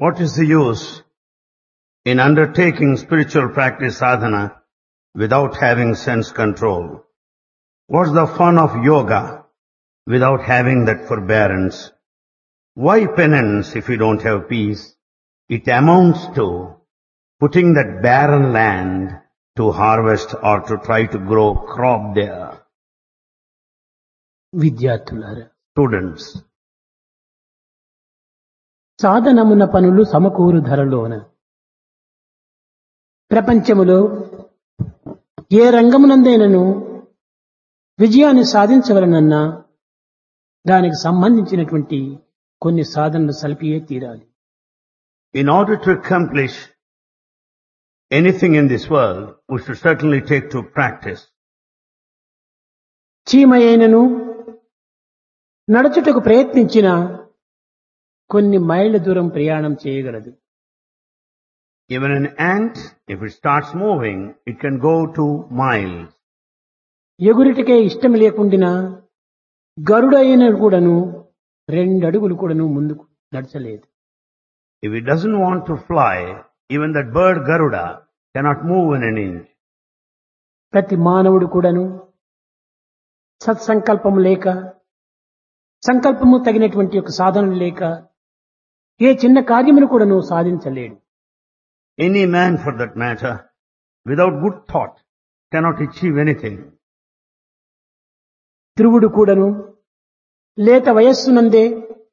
What is the use in undertaking spiritual practice sadhana without having sense control? What's the fun of yoga without having that forbearance? Why penance if you don't have peace? It amounts to putting that barren land to harvest or to try to grow crop there. విద్యార్థులారా Students, సాధనమున పనులు సమకూరు ధరలోన ప్రపంచములో ఏ రంగమునందైనను విజయాన్ని సాధించవలనన్నా దానికి సంబంధించినటువంటి కొన్ని సాధనలు సలిపియే తీరాలి in order to accomplish anything in this world, we should certainly take to practice. చీమ అయినను నడుచుటకు ప్రయత్నించిన కొన్ని మైళ్ళ దూరం ప్రయాణం చేయగలదు Even an ant, if it starts moving, it can go two miles. ఎగురిటికే ఇష్టం లేకుండినా గరుడైన కూడాను రెండు అడుగులు కూడాను ముందుకు నడచలేదు If it doesn't want to fly, even that bird Garuda cannot move in an inch. ప్రతి మానవుడు కూడాను సత్సంకల్పము లేక సంకల్పము తగినటువంటి ఒక సాధనలు లేక ఏ చిన్న కార్యమును కూడాను సాధించలేడు Any man for that matter, without good thought, cannot achieve anything. ధ్రువుడు కూడాను లేత వయస్సునందే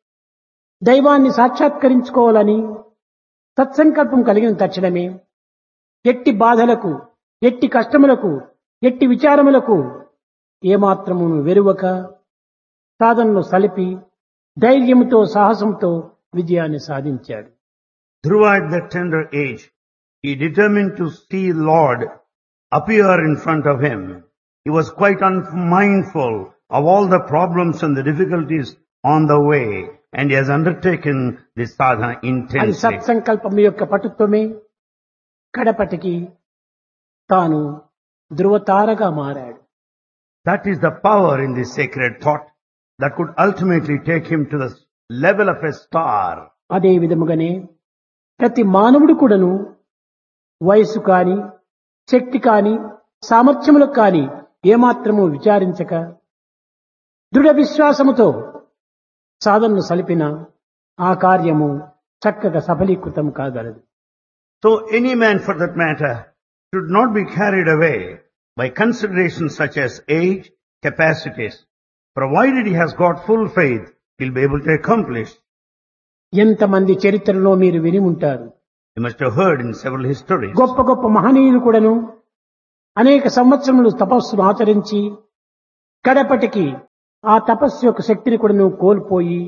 దైవాన్ని సాక్షాత్కరించుకోవాలని సత్సంకల్పం కలిగిన తక్షణమే ఎట్టి బాధలకు ఎట్టి కష్టములకు ఎట్టి విచారములకు ఏమాత్రమును వెరువక సాధనలు సలిపి ధైర్యముతో సాహసంతో విజయాన్ని సాధించాడు Dhruva at that tender age, he determined to see Lord appear in front of him. He was quite unmindful of all the problems and the difficulties on the way, and he has undertaken this sadhana అది intensely. సత్సంకల్పం యొక్క పటుత్వమే కడపటికి తాను ధృవతారగా మారాడు That is the power in this sacred thought that could ultimately take him to the level of a star. అదే విధముగానే ప్రతి మానవుడు కూడాను వయస్సు కాని శక్తి కాని సామర్థ్యములకు కాని ఏమాత్రము విచారించక దృఢ విశ్వాసముతో సాధనను సలిపిన ఆ కార్యము చక్కగా సఫలీకృతం కాగలదు So any man for that matter should not be carried away by considerations such as age, capacities. Provided he has got full faith, he'll be able to accomplish. ఎంతమంది చరిత్రలో మీరు విని ఉంటారు You must have heard in several histories. గొప్ప గొప్ప మహనీయులు కూడాను అనేక సంవత్సరములు తపస్సును ఆచరించి కడపటికి ఆ తపస్సు యొక్క శక్తిని కూడాను కోల్పోయి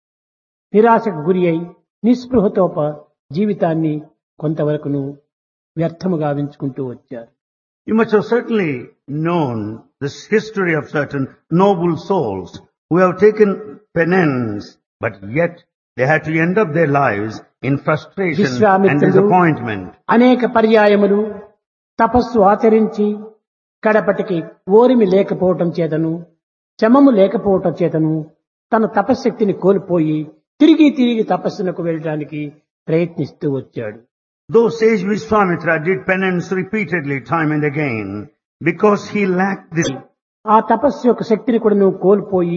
నిరాశకు గురి అయి నిస్పృహతో ప- జీవితాన్ని కొంతవరకును వ్యర్థము గావించుకుంటూ వచ్చారు You must have certainly known this history of certain noble souls who have taken penance, but yet they had to end up their lives in frustration and విశ్వామిత్రుడు disappointment. అనేక పర్యాయములు తపస్సు ఆచరించి కడపటికి ఓరిమి లేకపోవటం చేతను శమము లేకపోవటం చేతను తన తపశ్శక్తిని కోల్పోయి తిరిగి తిరిగి తపస్సునకు వెళ్ళడానికి ప్రయత్నిస్తూ వచ్చాడు Though sage Vishwamitra did penance repeatedly time and again, because he lacked this ఆ తపస్సు యొక్క శక్తిని కూడా నువ్వు కోల్పోయి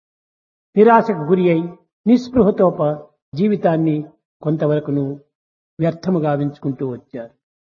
నిరాశకు గురి అయి నిస్పృహతో ప- జీవితాన్ని కొంతవరకును వ్యర్థము గావించుకుంటూ వచ్చారు